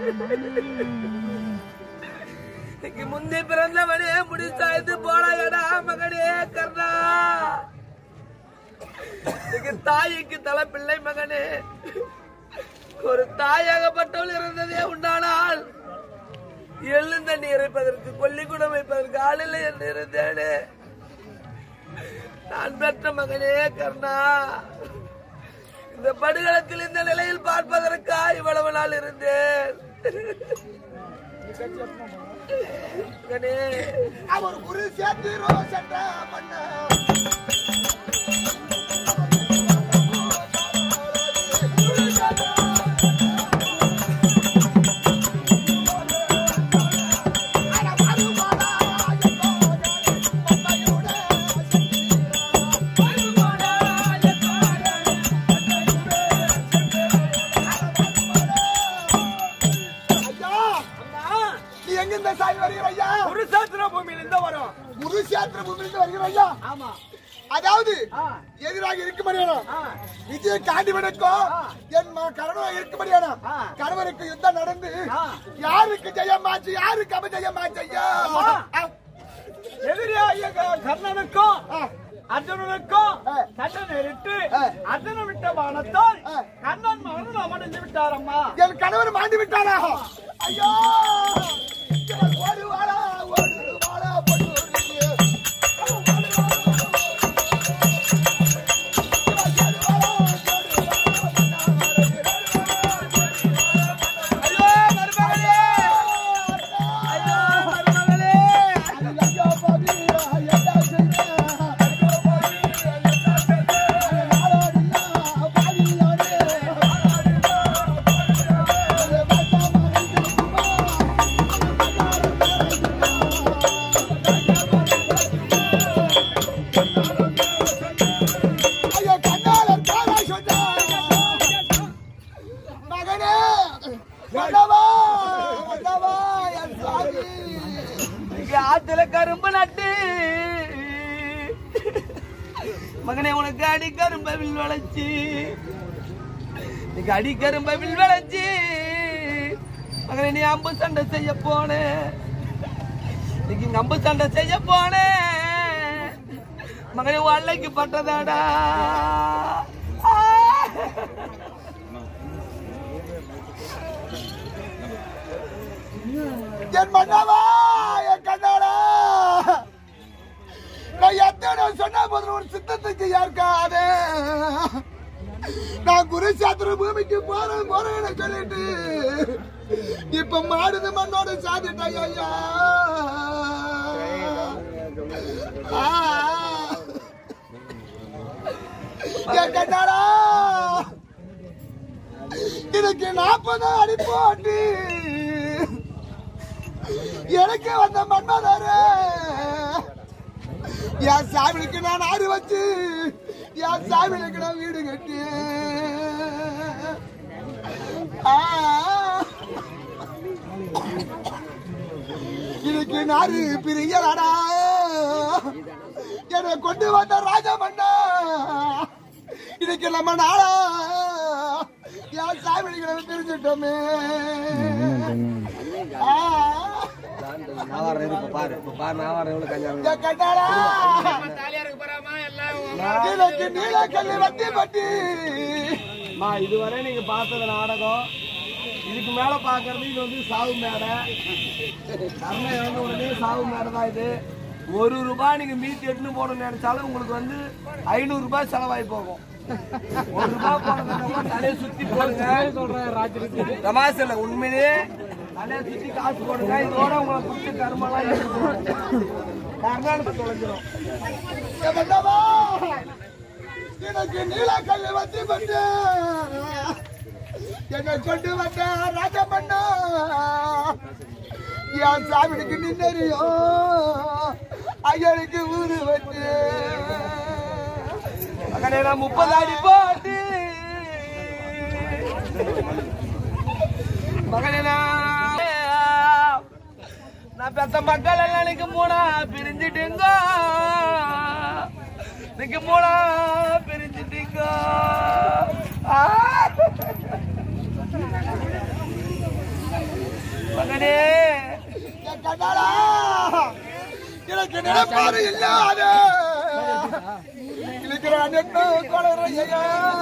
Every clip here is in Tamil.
இன்னைக்கு முந்தி பிறந்தவனே முடிச்சாய்ந்து போறாயடா மகனே கர்ணா இன்னைக்கு தாய்க்கு தலை பிள்ளை மகனே ஒரு தாயாகப்பட்டவள் இருந்ததே உண்டானால் எள்ளும் தண்ணி இறைப்பதற்கு கொல்லிக்குடம் வைப்பதற்கு ஆளில்லை என்று இருந்தேனே நான் பெற்ற மகனே கர்ணா இந்த படுகளத்தில் இந்த நிலையில் பார்ப்பதற்கா இவ்வளவு நாள் இருந்தேன் மகனே அவர் குரு சேர்த்திரோ சென்ற மன்ன நீ எங்கிருந்த சாமி வருகிற ஐயா குருசாத்திர பூமியில் இந்த வரும் குருஷேத்திர பூமியிலிருந்து வருகிற ஐயா ஆமா அதாவது எதிராக இருக்கும்படியான விஜய காண்டிவனுக்கும் என் ம- கணவன் இருக்கும்படியான கணவனுக்கு யுத்தம் நடந்து யாருக்கு ஜெயமாச்சு யாருக்கு அபஜயமாச்சு ஐயா ஆ, எதிரியாக கர்ணனுக்கும் ஆ, அர்ஜுனனுக்கும் ஆ. சட்டை நேரிட்டு ஆ. அர்ஜுனன் விட்ட பானத்தால் ஆ. கண்ணன் மகனும் அமர்ந்து விட்டாரம்மா என் கணவர் மாண்டு விட்டாரா ஐயோ எனக்கு ஓடு வாடா, ஓடு வாடா, பொண்ணு வருது. ஐயோ மருமகளே ஐயோ மருமகளே ஐயோ, பாவி, என்ன செய்வேன்? நாடாடியா, பாவியாரே. ஐயோ, கண்ணாளர் காரா சொன்னா. மகனே வல்லவா, வல்லவா, என் சுவாமி. இங்க ஆத்துல கரும்பு நட்டு மகனே உனக்கு அடி கரும்ப வில் வளைச்சு நீங்க அடி கரும்ப வில் வளைச்சு மகனே நீ அம்பு சண்டை செய்ய போன நீங்க இங்க அம்பு சண்டை செய்ய போன மகனே வல்லைக்கு பட்டதாடா ஆ! என் மன்னவா என் கண்ணாடா நான் எத்தனை சொன்ன போதும் ஒரு சித்தத்துக்கு ஏற்காது நான் குருசாத்திர பூமிக்கு போறேன் போறேன்னு சொல்லிட்டு இப்ப மாடுது மண்ணோட சாதிட்டாய் ஐயா ஆ. என் கண்ணாடா எனக்கு நாற்பது அடி போட்டு எனக்கு வந்த மன்மதரே என் சாமிக்கு நான் ஆறு வச்சு என் சாமிக்கு நான் வீடு கட்டி ஆ. இன்னைக்கு நாரு பிரியலாடா என்னை கொண்டு வந்த ராஜமன்னா இன்னைக்கு நம்ம நாடா என் சாமிக்கு நம்ம பிரிஞ்சிட்டோமே ஆ. என் கண்ணாடா எனக்கு நீலக்கல்லி வத்தி பட்டி அம்மா, இதுவரை நீங்க பார்த்தது நாடகம் இதுக்கு மேல பாக்குறது இது வந்து சாவு மேடை கர்ண இறந்த உடனே சாவு மேடை தான் இது ஒரு ரூபாய் நீங்க மீதி எட்டுன்னு போடணும்னு நினைச்சாலும் உங்களுக்கு வந்து ஐநூறு ரூபாய் செலவாகி போகும் ஒரு ரூபாய் போனதுக்கு தலையை சுத்தி போடுங்க தமாசு இல்ல உண்மையிலேயே தலையை சுத்தி காசு போடுங்க இதோட உங்களை பிடிச்ச கருமெல்லாம் எடுத்து கர்நாடகத்தை தொலைஞ்சிரும் என் மன்னவா, எனக்கு நீலக்கல்லி வத்தி பட்டி என்னை கொண்டு வந்த ராஜமன்னா என் சாமிக்கு நின்னறியோ ஐயனுக்கு ஊரு வச்சு மகனே நான் முப்பது அடி போட்டு மகனே நான் நான் பெத்த மக்கள் எல்லாம் இன்னைக்கு மூணா பிரிஞ்சுட்டுங்க இன்னைக்கு மூணா பிரிஞ்சுட்டீங்க ஆ! மகனே என் கண்ணாளா எனக்கு நினைப்பாரு இல்லாத இருக்கிறான் என்ன கொலையா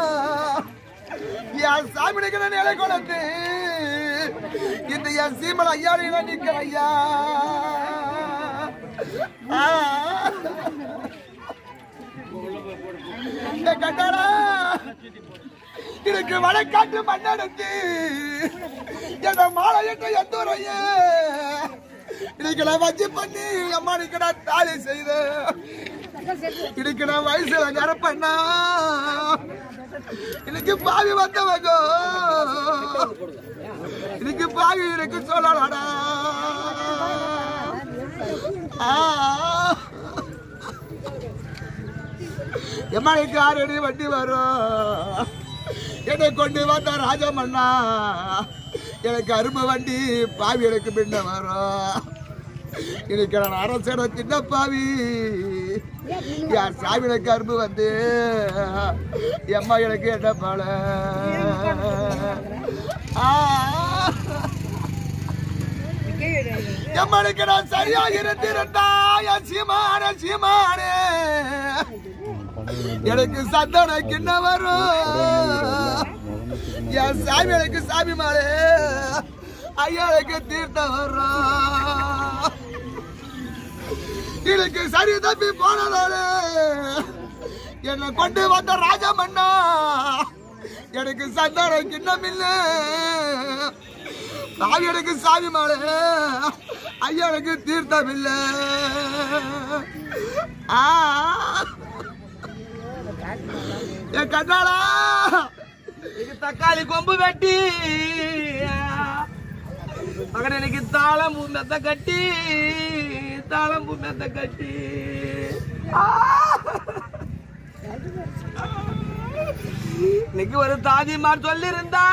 என் சாமி நிக்கிற நிலை கொலத்து இந்த என் சீமல் ஐயா நிக்கிற ஐயா ஆ. இந்த கண்ணாளா எனக்கு வழக்காட்டு மண்ணெடுத்து என்ன மாலையிட்ட எந்த உரையே இன்னைக்கு நான் வச்சு பண்ணி அம்மானுக்கு நான் தாலி செய்த இன்னைக்கு நான் வயசுல கரப்பண்ணா இன்னைக்கு பாவி வந்தவங்க இன்னைக்கு பாவி எனக்கு சொல்லலாடா ஆ. எம்மானுக்கு ஆறு அடி வண்டி வரும் என்னை கொண்டு வந்த ராஜமண்ணா எனக்கு அருமை வண்டி பாவி எனக்கு பின்ன வரும் இன்னைக்கு நான் அரசன சின்ன பாவி என் சாமி எனக்கு அரும்பு வந்து எம்மா எனக்கு என்ன பால எம்மனுக்கு நான் சரியாக இருந்திருந்தா என் சீமான சீமானே எனக்கு சந்தன கிண்ண வரும் என் சாமி எனக்கு சாமி மாலே ஐயா எனக்கு தீர்த்தம் வரும் எனக்கு சரி தப்பி போனதாலே என்னை கொண்டு வந்த ராஜமண்ணா எனக்கு சந்தன கிண்ணம் இல்லை சாமி எனக்கு சாமி மாலே ஐயா எனக்கு தீர்த்தம் இல்லை ஆ என் கண்ணாளா இது தக்காளி கொம்பு வெட்டி மகன் எனக்கு தாளம் மெத்த கட்டி தாளம் மெத்த கட்டி ஆ! இன்னைக்கு ஒரு தாதிமார் சொல்லிருந்தா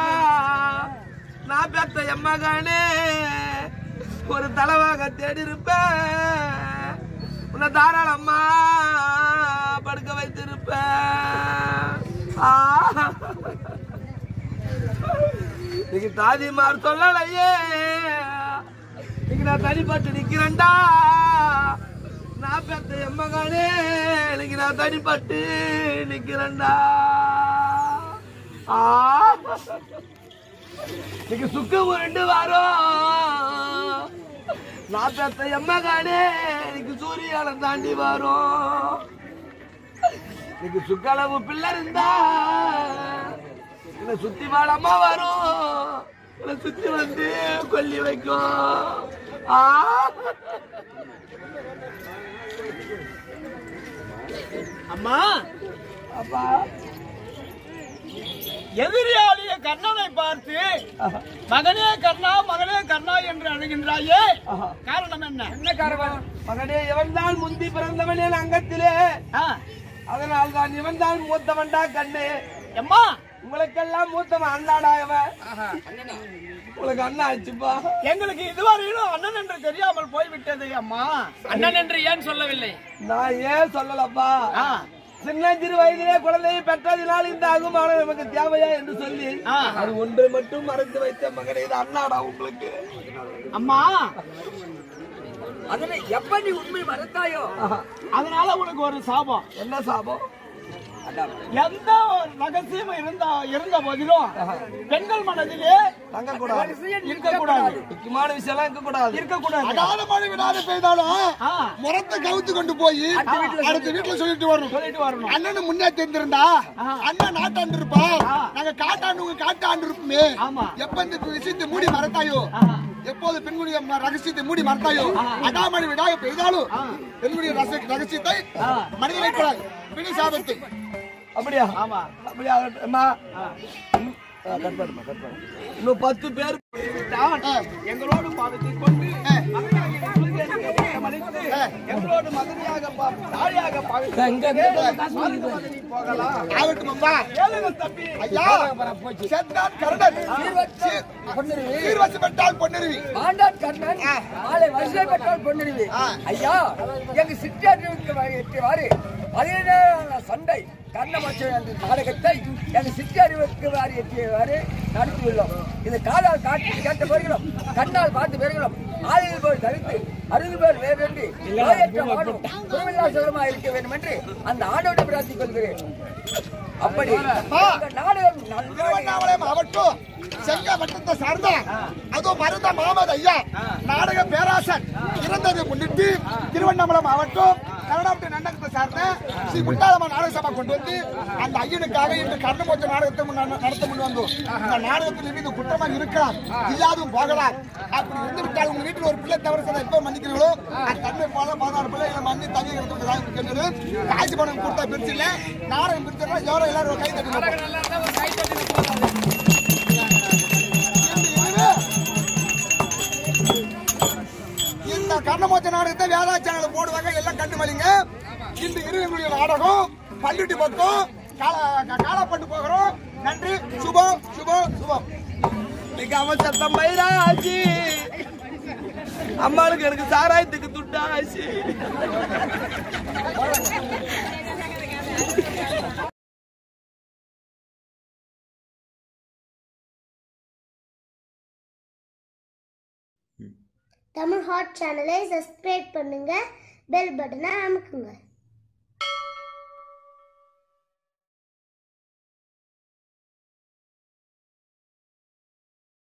நான் பெத்த எம்மகானே ஒரு தலைவாக தேடி இருப்பேன் உன்னை தாராளம்மா படுக்க வைத்திருப்பேன் ஆ! இன்னைக்கு தாதிமார் சொல்லலையே இன்னைக்கு நான் தனிப்பட்டு நிக்கிறேன்டா நான் பெத்த எம்மகானே இன்னைக்கு நான் தனிப்பட்டு நிக்கிறேன்டா ஆ இன்னைக்கு சுக்கு உருண்டு வரும் நான் பெத்த எம்மகானே இன்னைக்கு சூரியாலம் தாண்டி வரும் இன்னைக்கு சுக்களவு பிள்ளை இருந்தா என்ன சுத்தி வாழமா வரும் என்ன சுத்தி வந்து கொல்லி வைக்கும் ஆ அம்மா அப்பா எதிரியாளிய கண்ணனை பார்த்து மகனே கண்ணா மகனே கண்ணா என்று அழுகின்றாயே ஆஹா. காரணம் என்ன என்ன காரணம் மகனே இவன்தான் முந்தி பிறந்தவனே அங்கத்திலே ஆ, அதனால் தான் இவன்தான் மூத்தவன்டா கண்ணு அம்மா உங்களுக்கெல்லாம் மூத்தவன் அண்ணாடா இவன் உங்களுக்கு அண்ணா ஆச்சுப்பா எங்களுக்கு இதுவரையிலும் அண்ணன் என்று தெரியாமல் போய்விட்டது அம்மா அண்ணன் என்று ஏன் சொல்லவில்லை நான் ஏன் சொல்லலப்பா ஆ, சின்ன சிறு வயதிலே குழந்தையை பெற்றதினால் இந்த அகுமானம் நமக்கு தேவையா என்று சொல்லி ஆ. அது ஒன்று மட்டும் மறைத்து வைத்த மகனே இது அண்ணாடா உங்களுக்கு அம்மா அதனை எப்ப நீ உண்மை மறந்தாயோ ஆஹா. அதனால உனக்கு ஒரு சாபம் என்ன சாபம் எந்த ஒரு ரகசியம் இருந்தா இருந்த போதிலும் பெண்கள் மனதிலே தங்கக்கூடாது இருக்கக்கூடாது முக்கியமான விஷயம் எல்லாம் இருக்கக்கூடாது இருக்கக்கூடாது அடாத மழை விடாத பெய்தாலும் ஆ, முறத்தை கவுத்து கொண்டு போய் அடுத்த வீட்டுல சொல்லிட்டு வரணும் சொல்லிட்டு வரணும் அண்ணனு முன்னே தெரிஞ்சிருந்தா அண்ணன் நாட்டாண்டு இருப்பா நாங்க காட்டாண்டு உங்க காட்டாண்டு இருப்போமே ஆமா. எப்ப இந்த விஷயத்தை மூடி மறத்தாயோ எப்போது பெண்களுடைய ம- ரகசியத்தை மூடி மறத்தாயோ அடாமணி விடாய பெய்தாலும் பெண்களுடைய ரச- ரகசியத்தை மனித வைக்கூடாது பிணி சாபத்தை அப்படியா ஆமா அப்படியா அம்மா கட் பண்ணுமா கட் பண்ணு இன்னும் பத்து பேர் தான் எங்களோடு பாதத்தை கொண்டு மகனாகிய சூரியனுக்கு வணக்கமளித்து, எங்களோடு மகனியாக பா- தாயாக பாவித்து போகலாம் ஆகட்டும் அப்பா ஏழுகள் தப்பி ஐயா செத்தான் கருடன் சீர்வசப்பட்டால் பொன்னருவி ஆண்டான் கண்ணன் நாளை வருஷம் பெற்றால் பொன்னிருவி ஐயா எங்க சிற்றாற்றுக்கு எட்டு வாரு பதினேழு சண்டை கண்ணமச்சம் என்ற நாடகத்தை எங்கள் சித்தி அறிவுக்கு வாரி எட்டியவாறு நடத்தியுள்ளோம் இது காலால் காட்டி கேட்ட பிறகுகளும் கண்ணால் பார்த்து பிறகுகளும் ஆயுள் போல் தவித்து அறுபது பேர் வேறென்று நோயற்ற வாழும் குருவில்லா சுகமாக இருக்க வேண்டும் என்று அந்த ஆண்டோடு பிரார்த்திக் கொள்கிறேன் அப்படி இந்த நாடகம் நன்றாக திருவண்ணாமலை மாவட்டம் செங்க வட்டத்தை சார்ந்த அதுவும் மருந்த மாமது ஐயா நாடக பேராசன் இறந்ததை முன்னிட்டு திருவண்ணாமலை மாவட்டம் கனடாபுரி நன்னகத்தை சார்ந்த ஸ்ரீ முட்டாளம்மா நாடக சபா கொண்டு வந்து அந்த ஐயனுக்காக இன்று கர்ணமோச்ச நாடகத்தை முன் நட- நடத்த முன் வந்தோம் இந்த நாடகத்தில் மீது குற்றமாக இருக்கலாம் இல்லாதும் போகலாம் அப்படி இருந்து விட்டால் உங்க வீட்டில் ஒரு பிள்ளை தவறு செய்த எப்போ மன்னிக்கிறீங்களோ அந்த தன்மை போல பதினாறு பிள்ளைகளை மன்னி தங்கி இருக்கிறது காய்ச்சி பணம் கொடுத்தா பிரிச்சு இல்ல நாடகம் பிரிச்சா எவ்வளோ எல்லாரும் கை தட்டி இந்த கர்ணமோச்ச நாடகத்தை வேதா சேனல் போடுவாங்க எல்லாம் கண்டு மலிங்க இந்த இருவங்களுடைய நாடகம் பள்ளிட்டி பக்கம் காலா காலாப்பட்டு போகிறோம் நன்றி சுபம் சுபம் சுபம் இன்னைக்கு அவன் சத்தம் மயிராச்சு அம்மாளுக்கு எனக்கு சாராயத்துக்கு துட்டாச்சு தமிழ் ஹாட் சேனலை சப்ஸ்கிரைப் பண்ணுங்க பெல் பட்டனை அமுக்குங்க